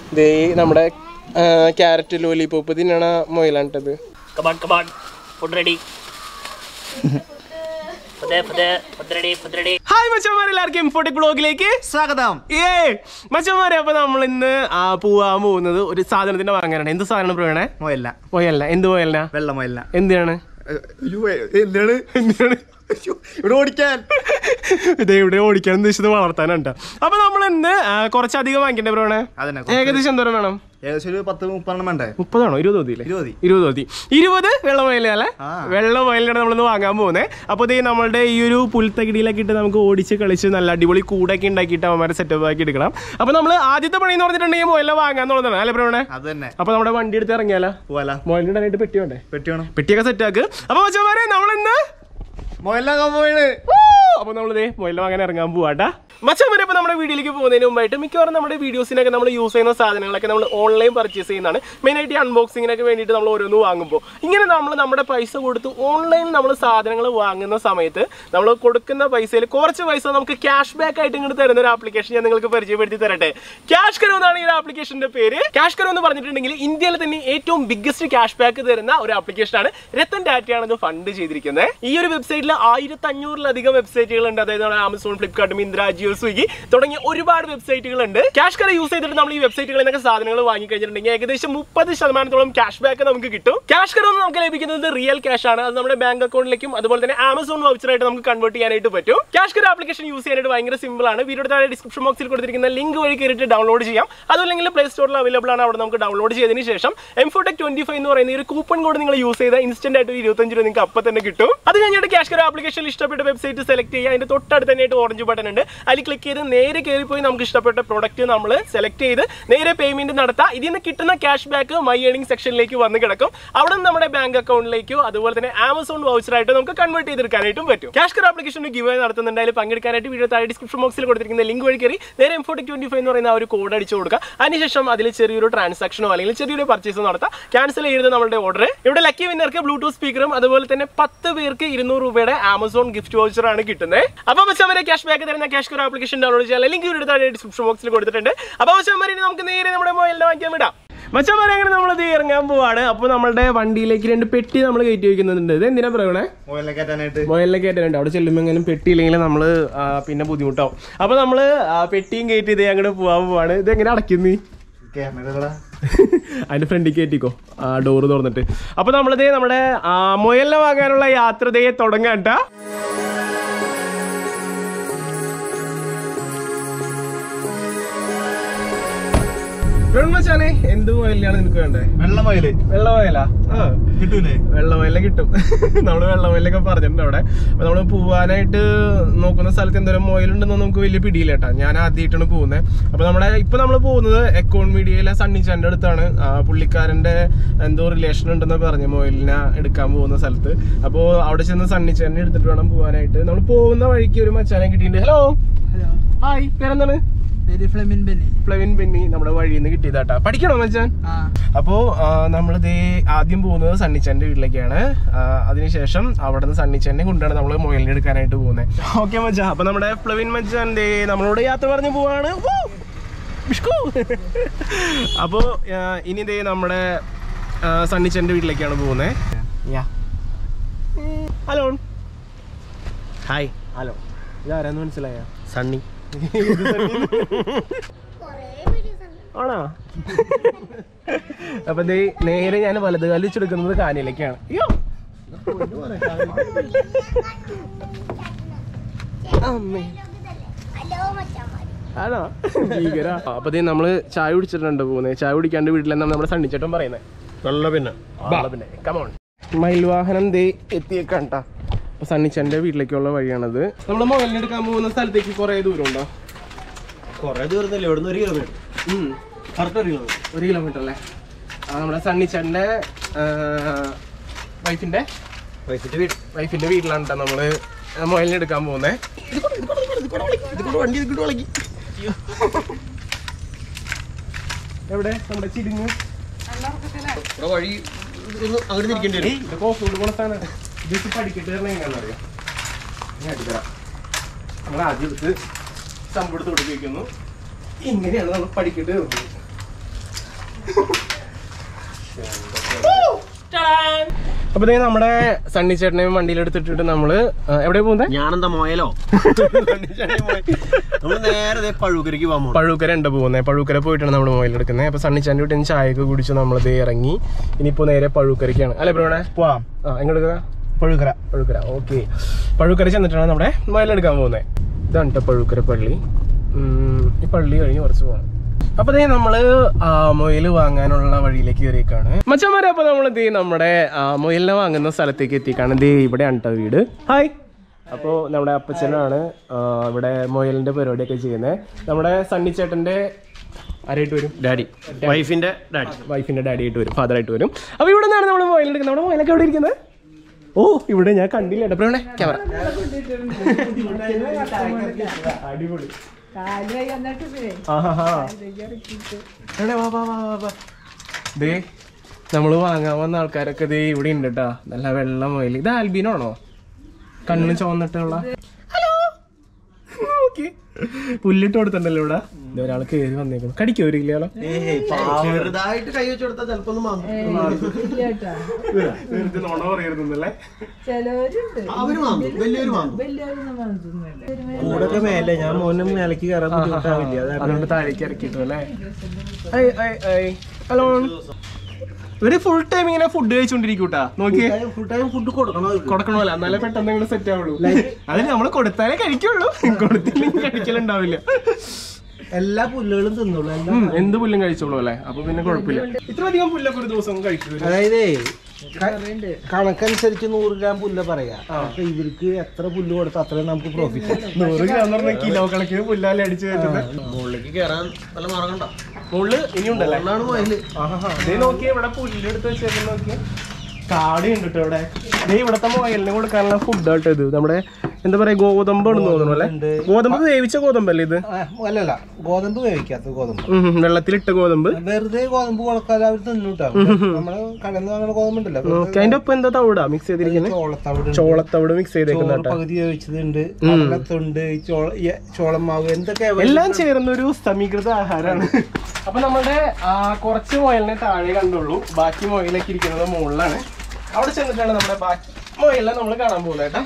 ദേ നമ്മുടെ carrot lollipop തിന്നണ മൊയിലാണിട്ടത് come on come on food ready food food food ready food ready hi മച്ചന്മാരെ എല്ലാവർക്കും ഇൻഫോട്ടിക് ബ്ലോഗിലേക്ക് സ്വാഗതം ഏ മച്ചന്മാരെ അപ്പൊ നമ്മൾ ഇന്ന് ആ പോവാൻ പോകുന്നത് ഒരു സാധനത്തിന്റെ വാങ്ങാനാണ് എന്ത് സാധനം പ്രവേണേ മൊയല്ല മൊയല്ല എന്ത് മൊയല്ല വെള്ള മൊയല്ല എന്തിനാണ് എന്താണ് എന്തിനാണ് അയ്യോ, ഇവിടെ ഓടിക്കാൻ ഇത് ഇവിടെ ഓടിക്കാൻ ഉദ്ദേശിച്ചത് വളർത്താനുണ്ട് അപ്പൊ നമ്മൾ ഇന്ന് ആ, കുറച്ചധികം വാങ്ങിക്കണ്ടേ പ്രവേണേ അതന്നെ ഏകദേശം എന്തോരം വേണം ഏകദേശം ഒരു പത്ത് മുപ്പെണ്ണം വേണ്ടേ മുപ്പതാണോ ഇരുപത് മതിയില്ലേ ഇരുപത് ഇരുപത് മതി ഇരുപത് വെള്ളമയിലല്ലേ ആ. വെള്ളമയിലാണ് നമ്മളിന്ന് വാങ്ങാൻ പോകുന്നത് അപ്പോൾ ഇതേ നമ്മളുടെ ഈ ഒരു പുൽത്തകിടിയിലൊക്കെ ഇട്ട് നമുക്ക് ഓടിച്ച് കളിച്ച് നല്ല അടിപൊളി കൂടൊക്കെ ഉണ്ടാക്കിയിട്ട് അവന്മാരെ സെറ്റപ്പ് ആക്കി എടുക്കണം അപ്പോൾ നമ്മൾ ആദ്യത്തെ പണി എന്ന് പറഞ്ഞിട്ടുണ്ടെങ്കിൽ മുയല വാങ്ങാന്നുള്ളതാണ് അല്ലേ പ്രവണേ അത് തന്നെ അപ്പോൾ നമ്മുടെ വണ്ടി എടുത്ത് ഇറങ്ങിയാലോ പോവാല മുയലിൻ്റെ ഇടാനായിട്ട് പെട്ടി വേണ്ടേ പെട്ടി വേണം പെട്ടിയൊക്കെ സെറ്റാക്ക് അപ്പോൾ മച്ചന്മാരെ നമ്മളിന്ന് മൊയലാകാൻ പോയാണ് അപ്പോൾ നമ്മളിതേ മുയല വാങ്ങാൻ ഇറങ്ങാൻ പോവാട്ടാ മച്ചന്മാരെ ഇപ്പോൾ നമ്മുടെ വീഡിയോയിലേക്ക് പോകുന്നതിന് മുമ്പായിട്ട് മിക്കവാറും നമ്മുടെ വീഡിയോസിനൊക്കെ നമ്മൾ യൂസ് ചെയ്യുന്ന സാധനങ്ങളൊക്കെ നമ്മൾ ഓൺലൈൻ പർച്ചേസ് ചെയ്യുന്നതാണ് മെയിനായിട്ട് ഈ അൺബോക്സിങ്ങിനൊക്കെ വേണ്ടിയിട്ട് നമ്മൾ ഓരോന്ന് വാങ്ങുമ്പോൾ ഇങ്ങനെ നമ്മൾ നമ്മുടെ പൈസ കൊടുത്ത് ഓൺലൈനിൽ നമ്മൾ സാധനങ്ങൾ വാങ്ങുന്ന സമയത്ത് നമ്മൾ കൊടുക്കുന്ന പൈസയിൽ കുറച്ച് പൈസ നമുക്ക് ക്യാഷ് ബാക്ക് ആയിട്ട് ഇങ്ങോട്ട് തരുന്ന ഒരു ആപ്ലിക്കേഷൻ ഞാൻ നിങ്ങൾക്ക് പരിചയപ്പെടുത്തി തരട്ടെ ക്യാഷ് കരോ എന്നാണ് ഈ ഒരു ആപ്ലിക്കേഷന്റെ പേര് ക്യാഷ് കരോ എന്ന് പറഞ്ഞിട്ടുണ്ടെങ്കിൽ ഇന്ത്യയിൽ തന്നെ ഏറ്റവും ബിഗ്ഗസ്റ്റ് ക്യാഷ് ബാക്ക് തരുന്ന ഒരു ആപ്ലിക്കേഷനാണ് രത്തൻ ഡാറ്റയാണ് ഇത് ഫണ്ട് ചെയ്തിരിക്കുന്നത് ഈ ഒരു വെബ്സൈറ്റിൽ ആയിരത്തി അഞ്ഞൂറിലധികം വെബ്സൈറ്റുകൾ ഉണ്ട് അതായത് നമ്മുടെ ആമസോൺ ഫ്ലിപ്കാർട്ട് മിന്ത്ര ജിയോ സ്വിഗ്ഗി തുടങ്ങിയ ഒരുപാട് വെബ്സൈറ്റുകൾ ഉണ്ട് ക്യാഷ് കര യൂസ് ചെയ്തിട്ട് നമ്മൾ ഈ വെബ്സൈറ്റുകളിൽ നിന്നൊക്കെ സാധനങ്ങൾ വാങ്ങി കഴിഞ്ഞിട്ടുണ്ടെങ്കിൽ ഏകദേശം മുപ്പത് ശതമാനത്തോളം ക്യാഷ് ബാക്ക് നമുക്ക് കിട്ടും ക്യാഷ് കര നമുക്ക് ലഭിക്കുന്നത് റിയൽ ക്യാഷ് ആണ് അത് നമ്മുടെ ബാങ്ക് അക്കൗണ്ടിലേക്കും അതുപോലെ തന്നെ ആമസോൺ വൗച്ചറായിട്ട് നമുക്ക് കൺവേർട്ട് ചെയ്യാനായിട്ട് പറ്റും ക്യാഷ് കര ആപ്ലിക്കേഷൻ യൂസ് ചെയ്യാനായിട്ട് ഭയങ്കര സിമ്പിൾ ആണ് വീഡിയോ താഴെ ഡിസ്ക്രിപ്ഷൻ ബോക്സിൽ കൊടുത്തിരിക്കുന്ന ലിങ്ക് വഴി കയറിയിട്ട് ഡൗൺലോഡ് ചെയ്യാം അതല്ലെങ്കിൽ പ്ലേ സ്റ്റോറിൽ അവൈലബിൾ ആണ് അവിടെ നമുക്ക് ഡൗൺലോഡ് ചെയ്തതിന് ശേഷം എംഫോടെക് ട്വന്റി ഫൈവ് എന്ന് പറയുന്ന ഈ ഒരു കൂപ്പൺ കോഡ് നിങ്ങൾ യൂസ് ചെയ്താൽ ഇൻസ്റ്റന്റ് ആയിട്ട് ഒരു ഇരുപത്തഞ്ച് രൂപ നിങ്ങൾക്ക് അപ്പം തന്നെ കിട്ടും അത് കഴിഞ്ഞിട്ട് ക്യാഷ് കര ആപ്ലിക്കേഷനിൽ ഇഷ്ടപ്പെട്ട വെബ്സൈറ്റ് സെലക്ട് ചെയ്യുക അതിന്റെ തൊട്ടടുത്ത് തന്നെയായിട്ട് ഓറഞ്ച് ബട്ടൺ ഉണ്ട് അതിൽ ക്ലിക്ക് ചെയ്ത് നേരെ കയറിപ്പോയി നമുക്ക് ഇഷ്ടപ്പെട്ട പ്രൊഡക്റ്റ് നമ്മൾ സെലക്ട് ചെയ്ത് നേരെ പേയ്മെന്റ് നടത്താം ഇതിൽ നിന്ന് കിട്ടുന്ന ക്യാഷ് ബാക്ക് മൈ ഏണിംഗ് സെക്ഷനിലേക്ക് വന്ന് കിടക്കും അവിടെ നിന്ന് നമ്മുടെ ബാങ്ക് അക്കൗണ്ടിലേക്കോ അതുപോലെ തന്നെ ആമസോൺ വൗച്ചറായിട്ട് നമുക്ക് കൺവേർട്ട് ചെയ്തെടുക്കാനായിട്ടും പറ്റും ക്യാഷ് കർ ആപ്ലിക്കേഷൻ ഗിവ് നടത്തുന്നുണ്ട് അതിൽ പങ്കെടുക്കാനായിട്ട് വീഡിയോ താഴെ ഡിസ്ക്രിപ്ഷൻ ബോക്സിൽ കൊടുത്തിരിക്കുന്ന ലിങ്ക് വഴി കയറി നേരെ എം ഫോർട്ടി ട്വന്റി ഫൈവ് എന്ന് പറയുന്ന ആ ഒരു കോഡ് അടിച്ചു കൊടുക്കുക അതിനുശേഷം അതിൽ ചെറിയൊരു ട്രാൻസാക്ഷനോ അല്ലെങ്കിൽ ചെറിയൊരു പർച്ചേസോ നടത്താം ക്യാൻസൽ ചെയ്ത് നമ്മുടെ ഓർഡർ ഇവിടെ ലക്കി വിന്നർക്ക് ബ്ലൂടൂത്ത് സ്പീക്കറും അതുപോലെ തന്നെ പത്ത് പേർക്ക് ഇരുന്നൂറ് രൂപയുടെ ആമസോൺ ഗിഫ്റ്റ് വൗച്ചറാണ് കിട്ടുന്നത് അപ്പോൾ മച്ചവരെ ക്യാഷ് ബാക്ക് തരുന്ന ക്യാഷ് കർ ആപ്ലിക്കേഷൻ ഡൗൺലോഡ് ചെയ്യാൻ ലിങ്ക് വീഡിയോ താഴെ ഡിസ്ക്രിപ്ഷൻ ബോക്സിൽ കൊടുത്തിട്ടുണ്ട് അപ്പോൾ മച്ചവരെ നമുക്ക് നേരെ നമ്മുടെ മൊബൈലിൽ വാങ്ങിക്കാൻ വിടാം മച്ചന്മാരെ അങ്ങനെ നമ്മളത് ഇറങ്ങാൻ പോവാണ് അപ്പോൾ നമ്മുടെ വണ്ടിയിലേക്ക് രണ്ട് പെട്ടി നമ്മൾ കയറ്റി വയ്ക്കുന്നുണ്ട് ഇത് എന്തിനാ പറയണേ മൊയലിനെ കയറ്റാനായിട്ട് മൊയലിനെ കയറ്റാനുണ്ട് അവിടെ ചെല്ലുമ്പോൾ എങ്ങനെ പെട്ടിയില്ലെങ്കിൽ നമ്മൾ പിന്നെ ബുദ്ധിമുട്ടാവും അപ്പോൾ നമ്മൾ പെട്ടിയും കയറ്റി ഇതേ അങ്ങോട്ട് പോകാൻ പോവാണ് ഇത് എങ്ങനെ അടയ്ക്കുന്നീ ക്യാമറ അതിന്റെ ഫ്രണ്ടിൽ കയറ്റിക്കോ ആ ഡോറ് തുറന്നിട്ട് അപ്പൊ നമ്മളിതേ നമ്മുടെ ആ, മുയലിനെ വാങ്ങാനുള്ള യാത്രതയെ തുടങ്ങാട്ട വെള്ളമച്ചാനെ എന്ത് മുയലിനാണ് നിനക്ക് വേണ്ടേ വെള്ള മൊയല് വെള്ള മുയലാ ആ കിട്ടൂലേ വെള്ളമയില കിട്ടും നമ്മള് വെള്ളമയിലൊക്കെ പറഞ്ഞിട്ടുണ്ട് അവിടെ അപ്പൊ നമ്മള് പോവാനായിട്ട് നോക്കുന്ന സ്ഥലത്ത് എന്തോരം മൊയിലുണ്ടെന്ന് നമുക്ക് വലിയ പിടിയില്ല കേട്ടാ ഞാൻ ആദ്യമായിട്ടാണ് പോകുന്നത് അപ്പൊ നമ്മുടെ ഇപ്പൊ നമ്മൾ പോകുന്നത് എക്കോൺ മീഡിയയിലെ സണ്ണിച്ചാന്റെ അടുത്താണ് ആ, പുള്ളിക്കാരന്റെ എന്തോ റിലേഷൻ ഉണ്ടെന്ന് പറഞ്ഞു മൊയിലിനെ എടുക്കാൻ പോകുന്ന സ്ഥലത്ത് അപ്പോ അവിടെ ചെന്ന് സണ്ണിച്ചാനെ എടുത്തിട്ട് വേണം പോകാനായിട്ട് നമ്മൾ പോകുന്ന വഴിക്ക് ഒരു മച്ചാനെ കിട്ടിയിട്ടുണ്ട് ഹലോ ഹലോ ഹായ് പേരെന്താണ് പേര് ഫ്ലെമിൻ ബെന്നി ഫ്ലവിൻ ബെന്നി നമ്മുടെ വഴിയിൽ നിന്ന് കിട്ടിയതാട്ടാ പഠിക്കണോ മച്ചാൻ ആ അപ്പോ നമ്മളിത് ആദ്യം പോകുന്നത് സണ്ണിച്ചന്റെ വീട്ടിലേക്കാണ് ആ, അതിനുശേഷം അവിടെ നിന്ന് സണ്ണിച്ചനെ കൊണ്ടാണ് നമ്മൾ മൊയിലിനെ എടുക്കാനായിട്ട് പോകുന്നത് ഓക്കെ മച്ചാ അപ്പൊ നമ്മുടെ ഫ്ലവിൻ മച്ചാൻ ദേ നമ്മളോട് യാത്ര പറഞ്ഞു പോവാണ് വൂ! വിഷ്കു! അപ്പോ ആ, ഇനി ദേ നമ്മുടെ ആ, സണ്ണിച്ചന്റെ വീട്ടിലേക്കാണ് പോകുന്നത് ഹലോ ഹായ് ഹലോ ഇതാരാന്ന് മനസ്സിലായ സണ്ണി ആണോ അപ്പൊ ദേ നേരെ ഞാൻ വലത് കാലിൽ വെച്ചെടുക്കുന്നത് കാനിലേക്കാണ് അയ്യോ അമ്മേ ആണോ ഭീകര അപ്പൊ ദേ നമ്മള് ചായ കുടിച്ചിട്ടുണ്ട് പോകുന്നത് ചായ കുടിക്കാണ്ട് വീട്ടിലെന്നാണ് നമ്മുടെ സണ്ണിച്ചേട്ടൻ പറയുന്നത് വെള്ള പിന്നെ പിന്നെ കമോൺ മയിൽ വാഹനം ദേ എത്തിയേക്കാണ്ട അപ്പൊ സണ്ണിച്ചന്റെ വീട്ടിലേക്കുള്ള വഴിയാണത് നമ്മള് മുകളിലെടുക്കാൻ പോകുന്ന സ്ഥലത്തേക്ക് കുറെ ദൂരം ഉണ്ടോ കൊറേ ദൂരത്തല്ലേ ഇവിടുന്ന് ഒരു കിലോമീറ്റർ കറക്റ്റ് ഒരു കിലോമീറ്റർ ഒരു കിലോമീറ്റർ അല്ലേ ആ നമ്മുടെ സണ്ണിച്ചന്റെ വൈഫിന്റെ വൈഫിന്റെ വീട് വൈഫിന്റെ വീട്ടിലാണ് കേട്ടോ നമ്മള് മൊയിലിനെ എടുക്കാൻ പോകുന്നത് വണ്ടി ഇതിക്കൂടെ വളക്കി എവിടെ നമ്മുടെ ചിരിങ്ങ് ഇവിടെ വഴി ഒന്ന് അങ്ങോട്ട് തിരിക്കേണ്ടി വരും ഇത് കോഫ് കൊണ്ട് പോണ സ്ഥാനം ഇത് പഠിക്കട്ട് തരണ എങ്ങനെയാണെന്നറിയാം ഞാൻ അടിത്തരാം നമ്മൾ ആദ്യം എടുത്ത് സംഭവത്ത് കൊടുത്ത് വയ്ക്കുന്നു ഇങ്ങനെയാണ് നമ്മൾ പഠിക്കട്ട് കയറുന്നത് അപ്പൊ ദേ നമ്മുടെ സണ്ണി ചേട്ടനെയും വണ്ടിയിൽ എടുത്തിട്ടിട്ട് നമ്മള് ആ, എവിടെ പോകുന്നത് ഞാനെന്താ മോയലോ നമ്മള് നേരെ ദേ പഴുകരയ്ക്ക് പോകാൻ പോകണം പഴൂക്കര ഉണ്ട് പോകുന്നത് പഴൂക്കര പോയിട്ടാണ് നമ്മൾ മൊബൈൽ എടുക്കുന്നത് അപ്പൊ സണ്ണിച്ചാൻ്റെ വീട്ടിൽ നിന്ന് ചായയൊക്കെ കുടിച്ച് നമ്മളിത് ഇറങ്ങി ഇനിയിപ്പോ നേരെ പഴൂക്കരയ്ക്കാണ് അല്ലേ ബ്രോണേ പോവാം ആ എങ്ങോട്ട് പഴുകര പഴുക്കര ഓക്കെ പഴുക്കര ചെന്നിട്ടാണ് നമ്മുടെ മൊബൈൽ എടുക്കാൻ പോകുന്നത് ഇതാണ് കേട്ടോ പഴുക്കര പള്ളി ഉം, ഈ പള്ളി കഴിഞ്ഞ് കുറച്ച് പോകണം അപ്പൊ ദേ നമ്മള് ആ മൊയിൽ വാങ്ങാനുള്ള വഴിയിലേക്ക് കയറിയേക്കാണ് മച്ചന്മാരെ അപ്പൊ നമ്മൾ ദേ നമ്മുടെ ആ മൊയിലിനെ വാങ്ങുന്ന സ്ഥലത്തേക്ക് എത്തിക്കാണ് ദേ ഇവിടെയാണ് കേട്ടോ വീട് ഹായ് അപ്പോൾ നമ്മുടെ അപ്പച്ചനാണ് ആ, ഇവിടെ മൊയലിന്റെ പരിപാടിയൊക്കെ ചെയ്യുന്നത് നമ്മുടെ സണ്ണിച്ചേട്ടന്റെ ആരായിട്ട് വരും ഡാഡി വൈഫിന്റെ ഡാഡി വൈഫിന്റെ ഡാഡി ആയിട്ട് വരും ഫാദർ ആയിട്ട് വരും അപ്പൊ ഇവിടെ നിന്നാണ് നമ്മൾ മൊബൈൽ എടുക്കുന്നത് നമ്മുടെ മൊബൈലൊക്കെ എവിടെ ഇരിക്കുന്നത് ഓ ഇവിടെ ഞാൻ കണ്ടില്ല എടപ്പഴേ ക്യാമറ അടിപൊളി ആഹാഹാ. എവിടെ? വാ, വാ, വാ, വാ, വാ. ദേ നമ്മള് വാങ്ങാൻ വന്ന ആൾക്കാരൊക്കെ ദേ ഇവിടെ ഉണ്ട് കേട്ടാ നല്ല വെള്ളം മൊയിൽ ഇത് ആൽബിനോ ആണോ കണ്ണ് ചുവന്നിട്ടുള്ള ഹലോ ഓക്കെ പുല്ലിട്ട് കൊടുത്തിട്ടുണ്ടല്ലോ ഇവിടെ ദേ ഒരാൾ കേറി വന്നേക്കുന്നു കടിക്കോ ഒരു ഇല്ലല്ലോ ചെറുതായിട്ട് കൈ വെച്ച് കൊടുത്താൽ ചിലപ്പോ ഒന്ന് മാറും വെറുതെ നുണ പറയരുതെന്നല്ലേ ചിലവരുണ്ട് അവര് വാങ്ങും വലിയൊരു വാങ്ങും വലിയൊന്നും വാങ്ങുന്നില്ല കൂടൊക്കെ മേലെ ഞാൻ മോനും മേലേക്ക് കയറാൻ ബുദ്ധിമുട്ടാവില്ല അതുകൊണ്ട് താഴേക്ക് ഇറക്കിട്ടു അല്ലേ ഹലോ ഇവര് ഫുൾ ടൈം ഇങ്ങനെ ഫുഡ് കഴിച്ചോണ്ടിരിക്കൂട്ടാ നോക്കിയേ ഫുൾ ടൈം ഫുഡ് കൊടുക്കണം അവർക്ക്. കൊടുക്കണമല്ല എന്നാലേ പെട്ടെന്ന് നിങ്ങൾ സെറ്റ് ആവുള്ളൂ അതിന് നമ്മള് കൊടുത്താലേ കഴിക്കുള്ളൂ കൊടുത്തില്ലെങ്കിൽ കഴിക്കലുണ്ടാവില്ല എല്ലാ പുല്ലുകളും തിന്നോളൂ എല്ലാ ഉം, എന്ത് പുല്ലും കഴിച്ചോളൂ അല്ലേ അപ്പൊ പിന്നെ കുഴപ്പമില്ല ഇത്ര അധികം പുല്ലൊക്കെ ഒരു ദിവസം കഴിക്കും അതായത് കണക്കനുസരിച്ച് നൂറ് ഗ്രാം പുല്ല പറയാ അപ്പൊ ഇവർക്ക് എത്ര പുല്ല് കൊടുത്താൽ അത്രയും നമുക്ക് പ്രോഫിറ്റ് നൂറ് ഗ്രാം പറഞ്ഞ കിലോ കണക്കിന് പുല്ലാലെ അടിച്ചു കയറ്റുന്നത് മുകളിലേക്ക് കയറാൻ നല്ല മാർഗണ്ട മുകളില് ഇനിയുണ്ടല്ലേ മുകളിലാണ് മയില് ആഹാ. ദേ നോക്കിയേ ഇവിടെ പുല്ലെടുത്ത് വെച്ചേക്കുന്ന നോക്കിയേ കാടിയുണ്ട് കേട്ടോ ഇവിടെ ദേ ഇവിടത്തെ മുയലിന് കൊടുക്കാനുള്ള ഫുഡ് ആട്ടോ ഇത് നമ്മുടെ എന്താ പറയാ ഗോതമ്പ് ഉണ്ടെന്ന് തോന്നുന്നു അല്ലേ ഉണ്ട്. ഗോതമ്പ് വേവിച്ച ഗോതമ്പല്ലേ ഇത് അല്ലല്ല ഗോതമ്പ് വേവിക്കാത്ത ഗോതമ്പ് ഉം, ഉം, വെള്ളത്തിലിട്ട ഗോതമ്പ് വെറുതെ ഗോതമ്പ് കൊടുക്കാതെ അവർ തിന്നൂട്ടാ നമ്മള് കടന്ന് വാങ്ങുന്ന ഗോതമ്പ് ഉണ്ടല്ലോ ഓക്കെ അതിന്റെ ഒപ്പം എന്താ തവിടാ മിക്സ് ചെയ്തിരിക്കുന്നത് ചോളത്തവിട് ചോളത്തവിട് മിക്സ് ചെയ്തേക്കുന്ന ചോറ് പകുതി വേവിച്ചതുണ്ട് കടലത്തുണ്ട് ഈ ചോള ഈ ചോളം മാവ് എന്തൊക്കെ എല്ലാം ചേർന്ന ഒരു സമീകൃത ആഹാരമാണ് അപ്പൊ നമ്മുടെ ആ, കുറച്ച് മുയലിനെ താഴെ കണ്ടുള്ളൂ ബാക്കി മുയലൊക്കെ ഇരിക്കുന്നത് മുകളിലാണ് അവിടെ ചെന്നിട്ടാണ് നമ്മുടെ ബാക്കി മുയലിനെ നമ്മൾ കാണാൻ പോകുന്നത് കേട്ടോ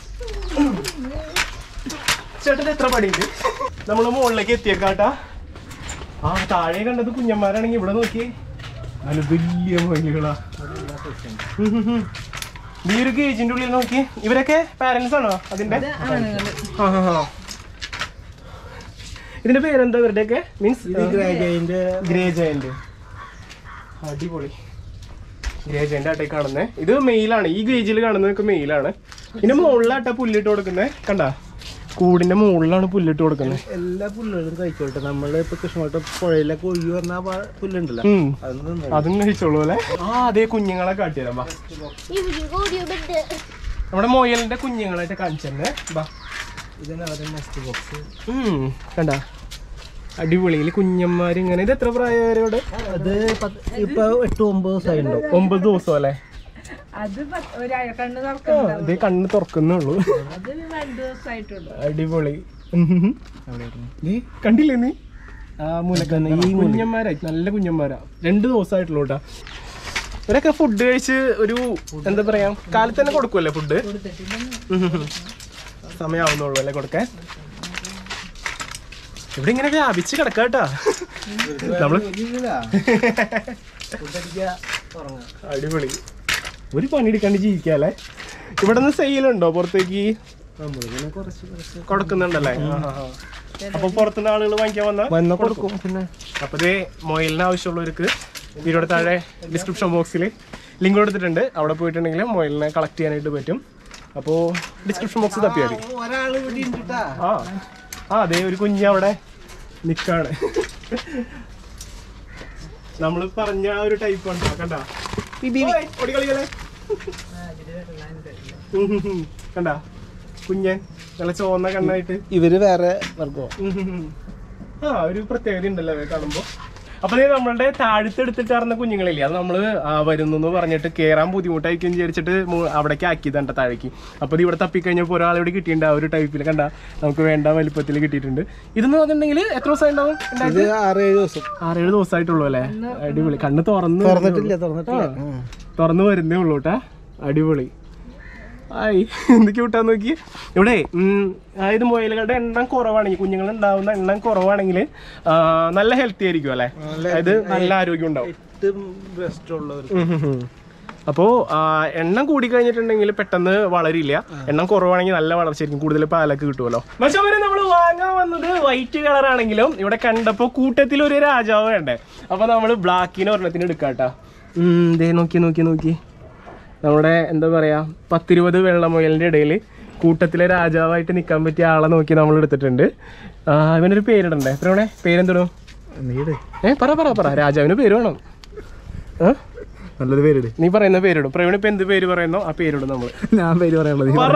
ചേട്ടൻ എത്ര പടിയുണ്ട് നമ്മൾ മുകളിലേക്ക് എത്തിയേക്കാട്ടാ ആ താഴെ കണ്ടത് കുഞ്ഞന്മാരാണെങ്കിൽ ഇവിടെ നോക്കി നല്ല വലിയ മുയലുകളാ ഉം ഉം ഉം. ഈ ഒരു ഗേജിന്റെ ഉള്ളിൽ നോക്കി ഇവരൊക്കെ പാരന്റ്സ് ആണോ അതിന്റെ ആ, ആ, ആ. ഇതിന്റെ പേരെന്താ ഇവരുടെയൊക്കെ മീൻസ് ഗ്രാജൈന്റെ ഗ്രേ ജയന്റ് അടിപൊളി ഗ്രേ ജയന്റ് ആട്ടെ കാണുന്നത് ഇത് മെയിലാണ് ഈ ഗേജിൽ കാണുന്നതൊക്കെ മെയിലാണ് ഇതിന്റെ മുകളിലാട്ട പുല്ലിട്ട് കൊടുക്കുന്നത് കണ്ട കൂടിന്റെ മുകളിലാണ് പുല്ലിട്ട് കൊടുക്കുന്നത് എല്ലാ പുല്ലുകളും കഴിച്ചോട്ടെ നമ്മള് ഇപ്പൊ കൃഷ്ണോട്ട് പുഴയിലൊക്കെ ഒഴുകി പറഞ്ഞ ആ പ- പുല്ലുണ്ടല്ലോ ഉം അതൊന്നും തിന്നണ്ട. അതും കഴിച്ചോളൂ അല്ലെ ആ അതേ കുഞ്ഞുങ്ങളെ കാട്ടിയതാ ബാ നമ്മുടെ മൊയലിന്റെ കുഞ്ഞുങ്ങളായിട്ട് കാണിച്ചെന്നെ ബാ ഇതാണ് അവരുടെ നെക്സ്റ്റ് ബോക്സ് ഉം കണ്ട അടിപൊളിയിൽ കുഞ്ഞന്മാര് ഇങ്ങനെ ഇത് എത്ര പ്രായവരോട് അത് പത്ത്- ഇപ്പൊ എട്ട് ഒമ്പത് ദിവസമായി ഉണ്ടാവും ഒമ്പത് ദിവസം അല്ലേ അത് പത്ത് ഒരു അയ- കണ്ണ് ആ, തുറക്കണ്ട ഇത് കണ്ണ് തുറക്കുന്നുള്ളൂ അത് രണ്ടു ദിവസമായിട്ടുള്ളൂ അടിപൊളി ഉം. ദേ, കണ്ടില്ലേ നീ ആ മൂലക്കന്ന് ഈ കുഞ്ഞന്മാരായി നല്ല കുഞ്ഞന്മാരാ രണ്ട് ദിവസമായിട്ടുള്ളൂ കേട്ടാ ഇവരൊക്കെ ഫുഡ് കഴിച്ച് ഒരു എന്താ പറയാ കാലത്ത് തന്നെ കൊടുക്കുമല്ലേ ഫുഡ് സമയമാവുന്നുള്ളൂ അല്ലേ കൊടുക്കാൻ ഇവിടെ ഇങ്ങനെ വ്യാപിച്ച് കിടക്കാട്ടാ നമ്മള് അടിപൊളി ഒരു പണി എടുക്കാണ്ട് ജീവിക്കാല്ലേ ഇവിടെ നിന്ന് സെയിലുണ്ടോ പുറത്തേക്ക് നമ്മളിങ്ങനെ കുറച്ച് കുറച്ച് കൊടുക്കുന്നുണ്ടല്ലേ അപ്പൊ പുറത്തുനിന്ന് ആളുകൾ വാങ്ങിക്കാൻ വന്ന വന്ന കൊടുക്കും പിന്നെ അപ്പൊ ഇതേ മൊയിലിന് ആവശ്യമുള്ളവർക്ക് വീഡിയോയുടെ താഴെ ഡിസ്ക്രിപ്ഷൻ ബോക്സിൽ ലിങ്ക് കൊടുത്തിട്ടുണ്ട് അവിടെ പോയിട്ടുണ്ടെങ്കിൽ മൊയിലിനെ കളക്ട് ചെയ്യാനായിട്ട് പറ്റും അപ്പോൾ ഡിസ്ക്രിപ്ഷൻ ബോക്സ് തപ്പിയാൽ മതി ഒരാൾ ഇവിടെ ഉണ്ട് ട്ടാ. ആ ആ അതെ ഒരു കുഞ്ഞ് അവിടെ നിക്കാണ് നമ്മൾ പറഞ്ഞ ആ ഒരു ടൈപ്പ് ഉണ്ടോ കണ്ട ഓടിക്കളികളെ കണ്ട കുഞ്ഞൻ നല്ല ചുവന്ന കണ്ണായിട്ട് ഇവര് വേറെ വർഗം ഉം ഉം ഉം. ആ ഒരു പ്രത്യേകത ഉണ്ടല്ലോ അവരെ കാണുമ്പോ അപ്പൊ ദേ നമ്മളുടെ താഴത്തെടുത്തിട്ടാർന്ന കുഞ്ഞുങ്ങളില്ലേ അത് നമ്മള് ആ, വരുന്നു എന്ന് പറഞ്ഞിട്ട് കേറാൻ ബുദ്ധിമുട്ടായിരിക്കും വിചാരിച്ചിട്ട് മു- അവിടേക്ക് ആക്കിയതാണ് താഴേക്ക് അപ്പൊ ഇത് ഇവിടെ തപ്പിക്കഴിഞ്ഞപ്പോൾ ഒരാൾ ഇവിടെ കിട്ടിയിട്ടുണ്ട് ആ ഒരു ടൈപ്പിൽ കണ്ട നമുക്ക് വേണ്ട വലിപ്പത്തിൽ കിട്ടിയിട്ടുണ്ട് ഇതെന്ന് പറഞ്ഞിട്ടുണ്ടെങ്കിൽ എത്ര ദിവസം ഉണ്ടാവും ഇത് ആറ് ഏഴ് ദിവസം ആറേഴ് ദിവസമായിട്ടുള്ളൂ അല്ലേ അടിപൊളി കണ്ണ് തുറന്ന് തുറന്നിട്ടില്ല തുറന്നിട്ടില്ല ആ. തുറന്നു വരുന്നേ ഉള്ളൂ കേട്ടാ അടിപൊളി ആയി എന്തൊക്കെ വിട്ടാ നോക്കി ഇവിടെ ഉം, അതായത് മുയലുകളുടെ എണ്ണം കുറവാണെങ്കിൽ കുഞ്ഞുങ്ങൾ ഉണ്ടാവുന്ന എണ്ണം കുറവാണെങ്കിൽ നല്ല ഹെൽത്തി ആയിരിക്കും അല്ലേ അതായത് നല്ല ആരോഗ്യം ഉണ്ടാവും എട്ട് ബ്രസ്റ്റ് ഉള്ളവർ അപ്പോൾ എണ്ണം കൂടി കഴിഞ്ഞിട്ടുണ്ടെങ്കിൽ പെട്ടെന്ന് വളരില്ല എണ്ണം കുറവാണെങ്കിൽ നല്ല വളർച്ചയായിരിക്കും കൂടുതൽ പാലൊക്കെ കിട്ടുമല്ലോ പക്ഷെ അവരെ നമ്മൾ വാങ്ങാൻ വന്നത് വൈറ്റ് കളർ ആണെങ്കിലും ഇവിടെ കണ്ടപ്പോൾ കൂട്ടത്തിൽ ഒരു രാജാവ് വേണ്ടേ അപ്പോൾ നമ്മൾ ബ്ലാക്കിന് ഒരെണ്ണത്തിന് എടുക്കാട്ടാ ദേ നോക്കി നോക്കി നോക്കി നമ്മുടെ എന്താ പറയാ പത്തിരുപത് വെള്ളമുയലിൻ്റെ ഇടയിൽ കൂട്ടത്തിലെ രാജാവായിട്ട് നിൽക്കാൻ പറ്റിയ ആളെ നോക്കി നമ്മൾ എടുത്തിട്ടുണ്ട് ആ, ഇവനൊരു പേരിടണ്ടേ എത്രയാണേ പേരെന്തിടും നീട് ഏ പറ പറ പറ രാജാവിന് പേര് വേണം ഏ നല്ലൊരു പേരിട് നീ പറയുന്ന പേരിടും പ്രവീൺ ഇപ്പൊ എന്ത് പേര് പറയുന്നോ ആ പേരിടും നമ്മള് ഞാൻ പേര് പറയാനുള്ളത് പറ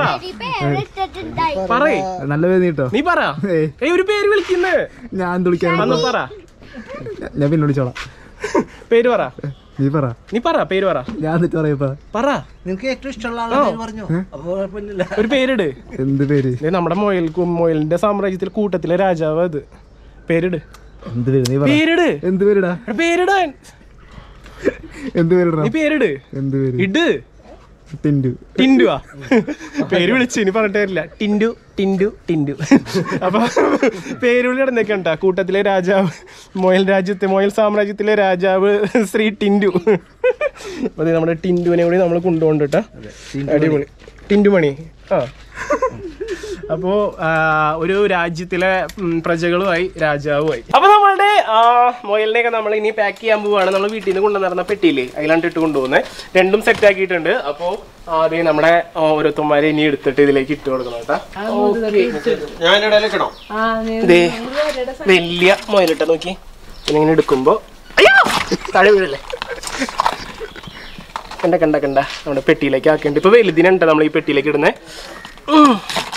പറയ് നല്ല പേര് നീട്ടോ നീ പറ ഏയ് ഒരു പേര് വിളിക്കുന്നേ ഞാൻ വിളിക്കാൻ വന്ന് പറ ഞാൻ പിന്നെ വിളിച്ചോളാം പേര് പറ നീ പറ നീ പറ പേര് പറ ഞാൻ എന്നിട്ട് പറയപ്പാ പറ നിനക്ക് ഏറ്റവും ഇഷ്ടമുള്ള ആളെ പറഞ്ഞു അപ്പൊ കുഴപ്പമില്ല ഒരു പേരിട് എന്ത് പേര് ദേ നമ്മുടെ മുയൽ മുയലിന്റെ സാമ്രാജ്യത്തിൽ കൂട്ടത്തിലെ രാജാവ് അത് പേരിട് എന്ത് പേര് നീ പറ പേരിട് എന്ത് പേരിടാ എടാ, പേരിടാൻ എന്ത് പേരിടാ നീ പേരിട് എന്ത് പേര് ഇട് ടിൻഡു ടിൻഡുവാ പേര് വിളിച്ചു ഇനി പറഞ്ഞിട്ട് വരില്ല ടിൻഡു ടിൻഡു ടിൻഡു അപ്പൊ പേര് വിളി നടന്നേക്കെ ഉണ്ടാ കൂട്ടത്തിലെ രാജാവ് മോയൽ രാജ്യത്തെ മോയൽ സാമ്രാജ്യത്തിലെ രാജാവ് ശ്രീ ടിൻഡു അപ്പൊ ദേ നമ്മുടെ ടിൻഡുവിനെ കൂടി നമ്മൾ കൊണ്ടുപോകണ്ട അടിപൊളി ടിൻഡുമണി ആ അപ്പോ ആ, ഒരു രാജ്യത്തിലെ ഉം, പ്രജകളുമായി രാജാവുമായി അപ്പൊ നമ്മളുടെ ആ, മുയലിനെയൊക്കെ നമ്മൾ ഇനി പാക്ക് ചെയ്യാൻ പോവാണ് നമ്മൾ വീട്ടിൽ നിന്ന് കൊണ്ടുവന്നിരുന്ന പെട്ടിയില്ലേ അതിലാണ് ഇട്ട് കൊണ്ടുപോകുന്നത് രണ്ടും സെറ്റ് ആക്കിയിട്ടുണ്ട് അപ്പോ ആദ്യം നമ്മുടെ ആ, ഓരോരുത്തന്മാരെ ഇനി എടുത്തിട്ട് ഇതിലേക്ക് ഇട്ട് കൊടുക്കണം കേട്ടാ ഞാൻ ഇടയിലേക്കണോ ആ നീ ദേ വലിയ മുയലിട്ട നോക്കി പിന്നെ ഇങ്ങനെ എടുക്കുമ്പോ അയ്യോ താഴെ വീഴല്ലേ കണ്ട കണ്ട കണ്ട നമ്മുടെ പെട്ടിയിലേക്ക് ആക്കിണ്ട് ഇപ്പൊ വലുതിനുണ്ട് നമ്മൾ ഈ പെട്ടിയിലേക്ക് ഇടുന്നേ ഉം.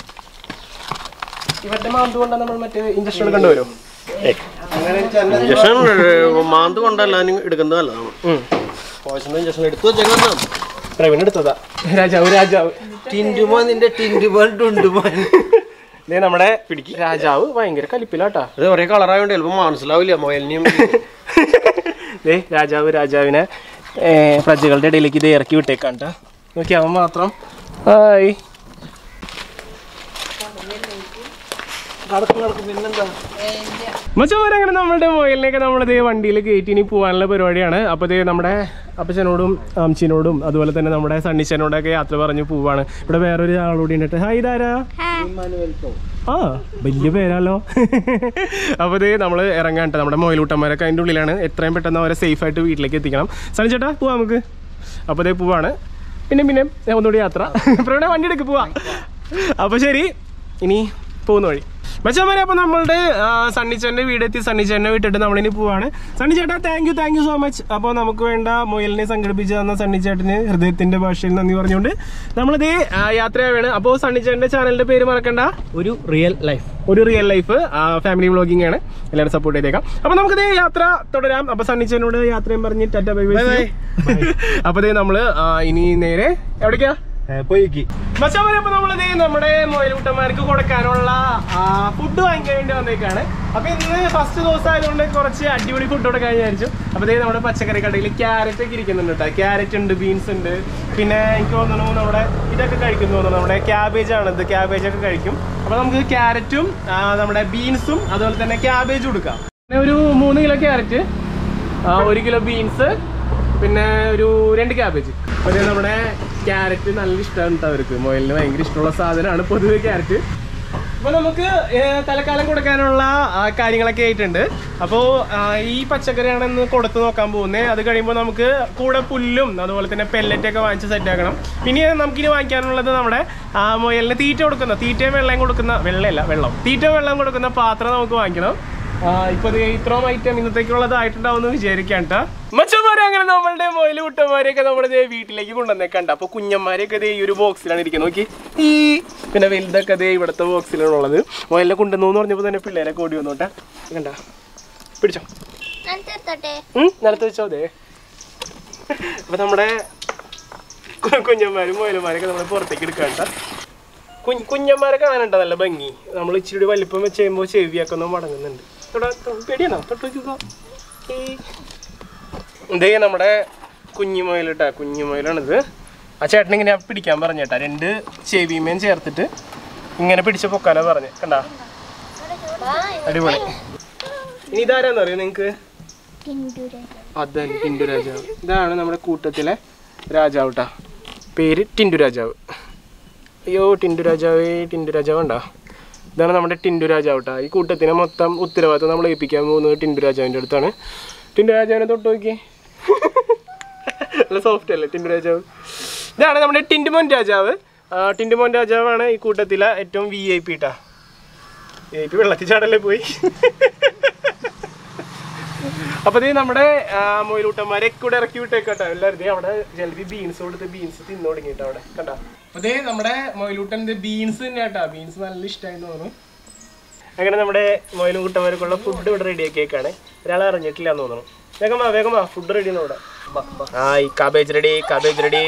ഇവരുടെ മാന്ത് കൊണ്ടാ നമ്മൾ മറ്റേ ഇഞ്ചക്ഷൻ കണ്ടുവരും ഇഞ്ചക്ഷൻ മാന്ത് കൊണ്ടല്ല എടുക്കുന്നത് നല്ലതാണ് ഉം. പോയിസൺ ഇഞ്ചക്ഷൻ എടുത്തു വെച്ചേക്കാം പ്രവീൺ എടുത്തതാ രാജാവ് രാജാവ് ടിൻഡുമോൻ നിന്റെ ടിൻഡുമോൻ ടുണ്ടുമോൻ ഇതേ നമ്മുടെ പിടിക്ക് രാജാവ് ഭയങ്കര കലിപ്പിലാട്ടാ അത് ഒരേ കളറായോണ്ട് ചിലപ്പോ മനസ്സിലാവില്ല മൊയലിനെയും ദേ രാജാവ് രാജാവിനെ ഏ, പ്രജകളുടെ ഇടയിലേക്ക് ഇത് ഇറക്കി വിട്ടേക്കാണ്ട നോക്കി അവൻ മാത്രം ഹായ് മച്ചന്മാരെ അങ്ങനെ നമ്മളുടെ മൊയലിനെയൊക്കെ നമ്മളിത് വണ്ടിയിൽ കയറ്റി ഇനി പോകാനുള്ള പരിപാടിയാണ് അപ്പോൾ ഇത് നമ്മുടെ അപ്പച്ചനോടും അമ്മച്ചിനോടും അതുപോലെ തന്നെ നമ്മുടെ സണ്ണിച്ചനോടൊക്കെ യാത്ര പറഞ്ഞ് പോവാണ് ഇവിടെ വേറൊരു ആളോട് ഉണ്ടിട്ട് ഹായ് ഇതാരാ ആ വലിയ പേരാലോ അപ്പോൾ ഇത് നമ്മൾ ഇറങ്ങാൻ ട്ടോ. നമ്മുടെ മൊയിലൂട്ടന്മാരൊക്കെ അതിൻ്റെ ഉള്ളിലാണ് എത്രയും പെട്ടെന്ന് അവരെ സേഫ് ആയിട്ട് വീട്ടിലേക്ക് എത്തിക്കണം സണി ചേട്ടാ പോവാം നമുക്ക് അപ്പോൾ ഇതേ പോവാണ് പിന്നെ പിന്നെ ഒന്നുകൂടി യാത്ര ഇവിടെ വണ്ടി എടുക്ക് പോവാ അപ്പോൾ ശരി ഇനി പോകുന്ന വഴി മച്ചാമാരെ അപ്പോൾ നമ്മളുടെ ആ, സണ്ണിച്ചേട്ടൻ്റെ വീടെത്തി സണ്ണിച്ചേട്ടനെ വിട്ടിട്ട് നമ്മളിനി പോവാണ് സണ്ണിച്ചേട്ടാ thank you thank you so much അപ്പോൾ നമുക്ക് വേണ്ട മുയലിനെ സംഘടിപ്പിച്ച് തന്ന സണ്ണിച്ചേട്ടന് ഹൃദയത്തിൻ്റെ ഭാഷയിൽ നന്ദി പറഞ്ഞുകൊണ്ട് നമ്മളിത് ആ, യാത്രയാവാണ് അപ്പോൾ സണ്ണിച്ചേട്ടൻ്റെ ചാനലിൻ്റെ പേര് മറക്കണ്ട ഒരു റിയൽ ലൈഫ് ഒരു റിയൽ ലൈഫ് ഫാമിലി വ്ളോഗിംഗ് ആണ് എല്ലാവരും സപ്പോർട്ട് ചെയ്തേക്കാം അപ്പൊ നമുക്കിത് യാത്ര തുടരാം അപ്പൊ സണ്ണിച്ചനോട് യാത്രയും പറഞ്ഞ് ടാറ്റ ബൈ ബൈ അപ്പൊ ദേ നമ്മള് ആ, ഇനി നേരെ എവിടേക്കാ പോയിക്ക് മച്ചാമരെ അപ്പൊ നമ്മളിത് നമ്മുടെ മൊയലൂട്ടന്മാർക്ക് കൊടുക്കാനുള്ള ഫുഡ് വാങ്ങിക്കാൻ വേണ്ടി വന്നേക്കാണ് അപ്പൊ ഇന്ന് ഫസ്റ്റ് ദിവസം ആയതുകൊണ്ട് കുറച്ച് അടിപൊളി ഫുഡ് കൊടുക്കാൻ വിചാരിച്ചു അപ്പൊ ഇതേ നമ്മുടെ പച്ചക്കറി കടയിൽ ക്യാരറ്റ് ഒക്കെ ഇരിക്കുന്നുണ്ട് കേട്ടോ ക്യാരറ്റ് ഉണ്ട് ബീൻസ് ഉണ്ട് പിന്നെ എനിക്ക് തോന്നുന്നു നമ്മുടെ ഇതൊക്കെ കഴിക്കുന്നു തോന്നുന്നു നമ്മുടെ ക്യാബേജ് ആണ് ഇത് ക്യാബേജ് ഒക്കെ കഴിക്കും അപ്പൊ നമുക്ക് ക്യാരറ്റും ആ, നമ്മുടെ ബീൻസും അതുപോലെ തന്നെ ക്യാബേജ് കൊടുക്കാം പിന്നെ ഒരു മൂന്ന് കിലോ ക്യാരറ്റ് ഒരു കിലോ ബീൻസ് പിന്നെ ഒരു രണ്ട് ക്യാബേജ് പിന്നെ നമ്മുടെ ക്യാരറ്റ് നല്ല ഇഷ്ടമാണ് കേട്ടോ അവർക്ക് മൊയലിന് ഭയങ്കര ഇഷ്ടമുള്ള സാധനമാണ് പൊതുവെ ക്യാരറ്റ് അപ്പൊ നമുക്ക് ഏർ, തൽക്കാലം കൊടുക്കാനുള്ള ആ, കാര്യങ്ങളൊക്കെ ആയിട്ടുണ്ട് അപ്പോൾ ഈ പച്ചക്കറിയാണെന്ന് കൊടുത്തു നോക്കാൻ പോകുന്നത് അത് കഴിയുമ്പോൾ നമുക്ക് കൂടെ പുല്ലും അതുപോലെ തന്നെ പെല്ലറ്റ് ഒക്കെ വാങ്ങിച്ച് സെറ്റ് ആക്കണം പിന്നെ നമുക്കിനി വാങ്ങിക്കാനുള്ളത് നമ്മുടെ ആ, മുയലിന് തീറ്റ കൊടുക്കുന്ന തീറ്റയും വെള്ളം കൊടുക്കുന്ന വെള്ളമല്ല വെള്ളം തീറ്റ വെള്ളം കൊടുക്കുന്ന പാത്രം നമുക്ക് വാങ്ങിക്കണം ആ, ഇപ്പൊ ദേ ഇത്രയും ഐറ്റം ഇന്നത്തേക്കുള്ളതായിട്ടുണ്ടാവും എന്ന് വിചാരിക്കാം കേട്ടോ മച്ചന്മാരെ അങ്ങനെ നമ്മളുടെ മൊയില് കുട്ടന്മാരെയൊക്കെ നമ്മുടെ ദേ വീട്ടിലേക്ക് കൊണ്ടുവന്നേക്കണ്ട അപ്പൊ കുഞ്ഞന്മാരെയൊക്കെ ദേ ഈ ഒരു ബോക്സിലാണ് ഇരിക്കുന്നത് നോക്കി ഈ പിന്നെ വലുതൊക്കെ ദേ ഇവിടുത്തെ ബോക്സിലാണ് ഉള്ളത് മൊയിലിനെ കൊണ്ടുവന്നു എന്ന് പറഞ്ഞപ്പോൾ തന്നെ പിള്ളേരെ ഓടി വന്നോട്ടെ കണ്ട പിടിച്ചോ ഞാൻ തീർത്തോട്ടെ ഉം, നിലത്ത് വെച്ചോ അതെ അപ്പൊ നമ്മുടെ കു- കുഞ്ഞന്മാരും മുയലന്മാരൊക്കെ നമ്മൾ പുറത്തേക്ക് എടുക്കാണ്ട കുഞ്ഞ് കുഞ്ഞന്മാരെ കാണാനുണ്ടോ നല്ല ഭംഗി നമ്മൾ ഇച്ചിരി വലിപ്പം വെച്ച് കഴിയുമ്പോൾ ചെവിയൊക്കെ ഒന്ന് മടങ്ങുന്നുണ്ട് തൊടാ, തൊ- പേടിയാണോ തൊട്ട് നോക്കിക്കോ ഏയ്. ഇതേ നമ്മുടെ കുഞ്ഞുമുയലിട്ടാ കുഞ്ഞുമുയലാണിത് ആ ചേട്ടൻ ഇങ്ങനെ പിടിക്കാൻ പറഞ്ഞേട്ടാ രണ്ട് ചെവിമേൻ ചേർത്തിട്ട് ഇങ്ങനെ പിടിച്ച് പൊക്കാനാ പറഞ്ഞേ കണ്ടാ അടിപൊളി ഇനി ഇതാരാന്നറിയോ നിങ്ങക്ക് അതെ ടിൻഡു രാജാവ് ഇതാണ് നമ്മുടെ കൂട്ടത്തിലെ രാജാവ് ട്ടാ പേര് ടിൻഡു രാജാവ് അയ്യോ ടിൻഡു രാജാവേ ടിൻഡു രാജാവ് ഉണ്ടോ ഇതാണ് നമ്മുടെ ടിൻഡു രാജാവ് ട്ടാ ഈ കൂട്ടത്തിനെ മൊത്തം ഉത്തരവാദിത്തം നമ്മൾ ഏൽപ്പിക്കാൻ പോകുന്നത് ടിൻഡു രാജാവിൻ്റെ അടുത്താണ് ടിൻഡു രാജാവിനെ തൊട്ട് നോക്കിയേ നല്ല സോഫ്റ്റ് അല്ലേ ടിൻഡു രാജാവ് ഇതാണ് നമ്മുടെ ടിൻഡുമോൻ രാജാവ് ആ, ടിൻഡുമോൻ രാജാവാണ് ഈ കൂട്ടത്തിലെ ഏറ്റവും വി ഐ പി ട്ടാ വി ഐ പി വെള്ളത്തിൽ ചാടല്ലേ പോയി അപ്പൊ ദേ നമ്മുടെ ആ, മൊയിലൂട്ടന്മാരെ കൂടെ ഇറക്കി വിട്ടേക്കട്ടെ എല്ലാവരും ദേ അവിടെ ജലബി ബീൻസ് കൊടുത്ത് ബീൻസ് തിന്നു തുടങ്ങിയിട്ട് അവിടെ കണ്ട അതെ നമ്മുടെ മൊയിലൂട്ടൻ ബീൻസ് തന്നെ കേട്ടാ ബീൻസ് നല്ല ഇഷ്ടമായി തോന്നുന്നു അങ്ങനെ നമ്മുടെ മൊയിലൂട്ടന്മാർക്കുള്ള ഫുഡ് ഇവിടെ റെഡി ആക്കിയേക്കാണ് ഒരാൾ അറിഞ്ഞിട്ടില്ല എന്ന് തോന്നുന്നു വേഗം വാ വേഗം വാ ഫുഡ് റെഡി ആണ് ഇവിടെ ആയി cabbage ready cabbage ready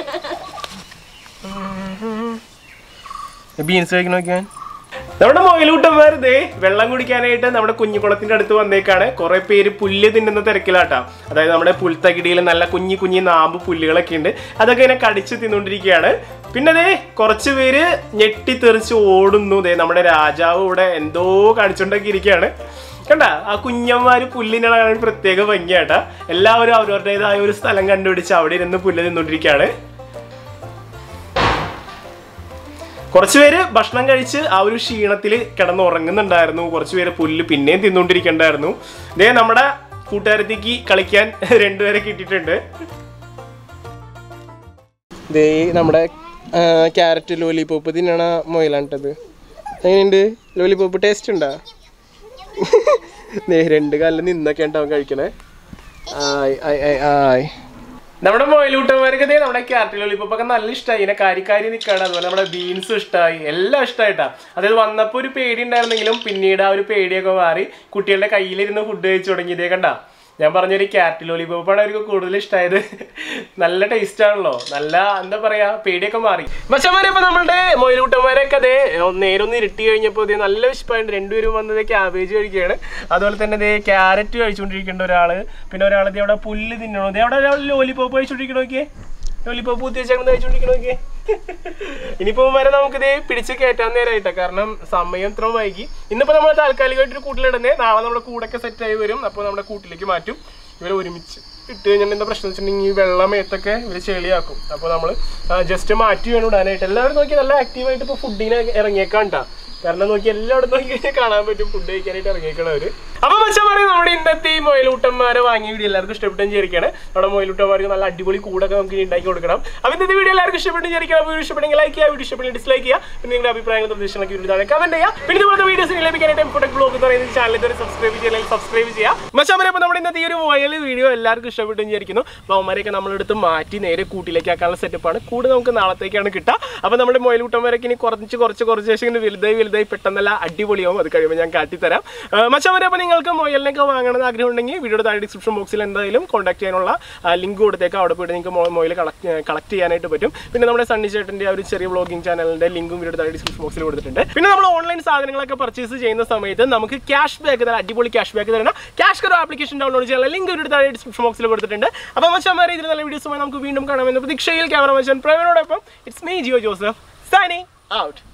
beans കഴിക്കണ നോക്കിയാൻ നമ്മുടെ മൊയിലൂട്ടന്മാർ ദേ വെള്ളം കുടിക്കാനായിട്ട് നമ്മുടെ കുഞ്ഞുകുളത്തിന്റെ അടുത്ത് വന്നേക്കാണ് കുറെ പേര് പുല്ല് തിന്നുന്ന തിരക്കിലാട്ടാ അതായത് നമ്മുടെ പുൽത്തകിടിയിൽ നല്ല കുഞ്ഞി കുഞ്ഞി നാമ്പ് പുല്ലുകളൊക്കെ ഉണ്ട് അതൊക്കെ ഇങ്ങനെ കടിച്ച് തിന്നുകൊണ്ടിരിക്കുകയാണ് പിന്നെ ദേ കുറച്ച് പേര് ഞെട്ടിത്തെറിച്ച് ഓടുന്നു ദേ നമ്മുടെ രാജാവ് ഇവിടെ എന്തോ കാണിച്ചുകൊണ്ടൊക്കെ ഇരിക്കുകയാണ് കണ്ട ആ കുഞ്ഞന്മാര് പുല്ലിനെ കാണാൻ പ്രത്യേക ഭംഗിയാട്ടാ എല്ലാവരും അവരവരുടേതായ ഒരു സ്ഥലം കണ്ടുപിടിച്ച് അവിടെ ഇരുന്ന് പുല്ല് തിന്നുകൊണ്ടിരിക്കുകയാണ് കുറച്ച് പേര് ഭക്ഷണം കഴിച്ച് ആ ഒരു ക്ഷീണത്തിൽ കിടന്ന് ഉറങ്ങുന്നുണ്ടായിരുന്നു കുറച്ച് പേര് പുല്ല് പിന്നെയും തിന്നുകൊണ്ടിരിക്കണ്ടായിരുന്നു ഇതേ നമ്മുടെ കൂട്ടുകാരത്തേക്ക് കളിക്കാൻ രണ്ടുപേരെ കിട്ടിയിട്ടുണ്ട് ദേ നമ്മുടെ ക്യാരറ്റ് ലോലിപോപ്പ് തിന്നണ മൊയിലാണ്ടത് എങ്ങനെയുണ്ട് ലോലിപോപ്പ് ടേസ്റ്റ് ഉണ്ടോ ദേ രണ്ട് കാലിൽ നിന്നൊക്കെ ഉണ്ടാവും കഴിക്കണേ ആയ് ആയ് ആയ് ആയ് നമ്മുടെ മൊയിലൂട്ടന്മാർക്ക് ദേ നമ്മുടെ ക്യാരറ്റ് ലോലിപ്പോപ്പ് ഒക്കെ നല്ല ഇഷ്ടമായി ഇങ്ങനെ കാരി കാരി നിൽക്കുകയാണ് അതുപോലെ നമ്മുടെ ബീൻസ് ഇഷ്ടമായി എല്ലാം ഇഷ്ടമായിട്ടാ അതായത് വന്നപ്പോൾ ഒരു പേടി ഉണ്ടായിരുന്നെങ്കിലും പിന്നീട് ആ ഒരു പേടിയൊക്കെ മാറി കുട്ടികളുടെ കയ്യിലിരുന്ന് ഫുഡ് കഴിച്ചു തുടങ്ങിയതേ കണ്ട ഞാൻ പറഞ്ഞൊരു ക്യാരറ്റ് ലോലിപോപ്പാണ് അവർക്ക് കൂടുതൽ ഇഷ്ടമായത് നല്ല ടേസ്റ്റ് ആണല്ലോ നല്ല എന്താ പറയാ പേടിയൊക്കെ മാറി മച്ചന്മാരെ ഇപ്പൊ നമ്മളുടെ മൊയിലൂട്ടന്മാരൊക്കെ അതേ നേരം ഒന്ന് ഇരുട്ടി കഴിഞ്ഞപ്പോൾ ഇതേ നല്ല വിശപ്പായിട്ട് രണ്ടുപേരും വന്നത് ക്യാബേജ് കഴിക്കുകയാണ് അതുപോലെ തന്നെ ഇതേ ക്യാരറ്റ് കഴിച്ചുകൊണ്ടിരിക്കേണ്ട ഒരാള് പിന്നെ ഒരാൾ ഇതേ അവിടെ പുല്ല് തിന്നണോ ഇതേ അവിടെ ഒരാൾ ലോലിപോപ്പ് കഴിച്ചുകൊണ്ടിരിക്കണോ നോക്കിയേ ലോലിപോപ്പ് കുത്തി വെച്ചാൽ കഴിച്ചുകൊണ്ടിരിക്കണോ നോക്കിയേ ഇനിയിപ്പോ വരെ നമുക്ക് ഇതേ പിടിച്ച് കയറ്റാൻ നേരമായിട്ടാ കാരണം സമയം ഇത്ര വൈകി ഇന്നിപ്പോ നമ്മൾ താൽക്കാലികമായിട്ട് ഒരു കൂട്ടിലിടുന്നേ നാളെ നമ്മുടെ കൂടൊക്കെ സെറ്റ് ആയി വരും അപ്പോൾ നമ്മുടെ കൂട്ടിലേക്ക് മാറ്റും ഇവരെ ഒരുമിച്ച് ഇട്ട് കഴിഞ്ഞാൽ എന്താ പ്രശ്നം വെച്ചിട്ടുണ്ടെങ്കിൽ ഈ വെള്ളം മേത്തൊക്കെ ഇവര് ചെളിയാക്കും അപ്പോൾ നമ്മൾ ജസ്റ്റ് മാറ്റി വേണം ഇടാനായിട്ട് എല്ലാവരും നോക്കി നല്ല ആക്റ്റീവായിട്ട് ഇപ്പോൾ ഫുഡിനെ ഇറങ്ങിയേക്കാണ്ടാ കാരണം നോക്കി എല്ലായിടത്തും നോക്കി കഴിഞ്ഞാൽ കാണാൻ പറ്റും ഫുഡ് കഴിക്കാനായിട്ട് ഇറങ്ങിയേക്കണവര് അപ്പൊ മച്ചന്മാരെ നമ്മുടെ ഇന്നത്തെ ഈ മൊയിലൂട്ടന്മാരെ വാങ്ങിയ വീഡിയോ എല്ലാവർക്കും ഇഷ്ടപ്പെട്ടെന്ന് വിചാരിക്കുകയാണ് നമ്മുടെ മൊയിലൂട്ടന്മാർക്ക് നല്ല അടിപൊളി കൂടൊക്കെ നമുക്ക് ഇനി ഉണ്ടാക്കി കൊടുക്കണം അപ്പൊ ഇന്നത്തെ വീഡിയോ എല്ലാവർക്കും ഇഷ്ടപ്പെട്ടെന്ന് വിചാരിക്കണം വീഡിയോ ഇഷ്ടപ്പെട്ടെങ്കിൽ ലൈക്ക് ചെയ്യുക വീഡിയോ ഇഷ്ടപ്പെട്ടെങ്കിൽ ഡിസ്ലൈക്ക് ചെയ്യുക പിന്നെ നിങ്ങളുടെ അഭിപ്രായങ്ങൾ നിർദ്ദേശങ്ങളൊക്കെ വീഡിയോ താഴെ കമന്റ് ചെയ്യുക പിന്നെ ഇതുപോലത്തെ വീഡിയോസ് ലഭിക്കാനായിട്ട് ഇമ്പോർട്ടൻറ്റ് ബ്ലോഗ് എന്ന് പറയുന്ന ചാനൽ ഇതുവരെ സബ്സ്ക്രൈബ് ചെയ്യാൻ സബ്സ്ക്രൈബ് ചെയ്യുക മച്ചന്മാരെ അപ്പോൾ നമ്മുടെ ഇന്നത്തെ ഈ ഒരു മൊയൽ വീഡിയോ എല്ലാവർക്കും ഇഷ്ടപ്പെട്ടെന്ന് വിചാരിക്കുന്നു അപ്പോൾ അവന്മാരെയൊക്കെ നമ്മളെടുത്ത് മാറ്റി നേരെ കൂട്ടിലേക്ക് ആക്കാനുള്ള സെറ്റപ്പാണ് കൂട് നമുക്ക് നാളത്തേക്കാണ് കിട്ടുക അപ്പോൾ നമ്മുടെ മൊയിലൂട്ടന്മാരൊക്കെ ഇനി കുറച്ച് കുറച്ച് കുറച്ച് ശേഷം ഇങ്ങനെ വലുതായി വലുതായി പെട്ടെന്നല്ല അടിപൊളിയാവും അത് കഴിയുമ്പോൾ ഞാൻ കാട്ടിത്തരാം മച്ചവരെ അപ്പോൾ നിങ്ങൾക്ക് മൊയലിനൊക്കെ വാങ്ങണമെന്ന് ആഗ്രഹം ഉണ്ടെങ്കിൽ വീഡിയോയുടെ താഴെ ഡിസ്ക്രിപ്ഷൻ ബോക്സിൽ എന്തായാലും കോൺടാക്ട് ചെയ്യാനുള്ള ലിങ്ക് കൊടുത്തേക്കാം അവിടെ പോയിട്ട് നിങ്ങൾക്ക് മൊയിൽ കളക്ട് കളക്ട് ചെയ്യാനായിട്ട് പറ്റും പിന്നെ നമ്മുടെ സണ്ണി ചേട്ടൻ്റെ ആ ഒരു ചെറിയ വ്ളോഗിങ് ചാനലിൻ്റെ ലിങ്കും വീഡിയോയുടെ താഴെ ഡിസ്ക്രിപ്ഷൻ ബോക്സിൽ കൊടുത്തിട്ടുണ്ട് പിന്നെ നമ്മൾ ഓൺലൈൻ സാധനങ്ങളൊക്കെ പർച്ചേസ് ചെയ്യുന്ന സമയത്ത് നമുക്ക് ക്യാഷ് ബാക്ക് തരാം അടിപൊളി ക്യാഷ് ബാക്ക് തരണം ക്യാഷ് കറോ ആപ്ലിക്കേഷൻ ഡൗൺലോഡ് ചെയ്യാനുള്ള ലിങ്ക് വീഡിയോയുടെ താഴെ ഡിസ്ക്രിപ്ഷൻ ബോക്സിൽ കൊടുത്തിട്ടുണ്ട് അപ്പോൾ മച്ചന്മാരെ ഇതിൽ നല്ല വീഡിയോസുമായി നമുക്ക് വീണ്ടും കാണാമെന്ന് പ്രതീക്ഷയിൽ ക്യാമറ മച്ചൻ പ്രവീണോടൊപ്പം it's me Jio Joseph signing out